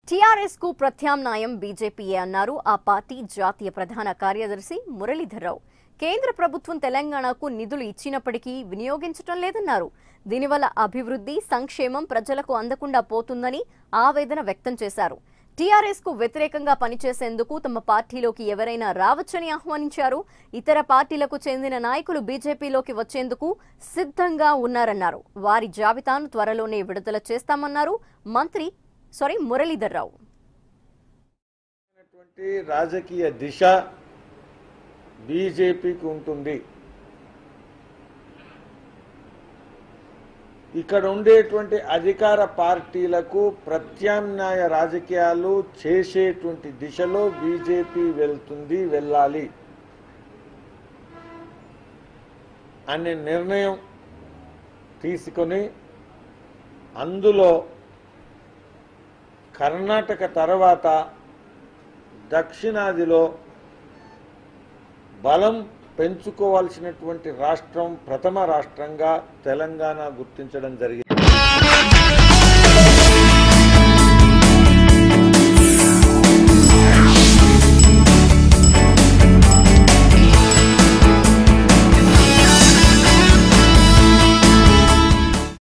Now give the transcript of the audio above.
TRS కు ప్రత్యామ్నాయం బీజేపీయే అన్నారు ఆ పార్టీ జాతీయ ప్రధాన కార్యదర్శి మురళీధర్రావు కేంద్ర ప్రభుత్వం తెలంగాణకు నిధులు ఇచ్చినప్పటికీ వినియోగించటం లేదన్నారు దీనివల్ల అభివృద్ధి సంక్షేమం ప్రజలకు అందకుండా పోతుందని ఆవేదన వ్యక్తం చేశారు టీఆర్ఎస్ కు వ్యతిరేకంగా పనిచేసేందుకు తమ పార్టీలోకి ఎవరైనా రావచ్చని ఆహ్వానించారు ఇతర పార్టీలకు చెందిన నాయకులు బీజేపీలోకి వచ్చేందుకు సిద్ధంగా ఉన్నారన్నారు వారి జాబితాను త్వరలోనే విడుదల చేస్తామన్నారు మంత్రి సారీ మురళీధర్ రావు అయినటువంటి రాజకీయ దిశ బీజేపీకి ఉంటుంది ఇక్కడ ఉండేటువంటి అధికార పార్టీలకు ప్రత్యామ్నాయ రాజకీయాలు చేసేటువంటి దిశలో బీజేపీ వెళ్తుంది వెళ్ళాలి అనే నిర్ణయం తీసుకొని అందులో కర్ణాటక తర్వాత దక్షిణాదిలో బలం పెంచుకోవాల్సినటువంటి రాష్ట్రం ప్రథమ రాష్ట్రంగా తెలంగాణ గుర్తించడం జరిగింది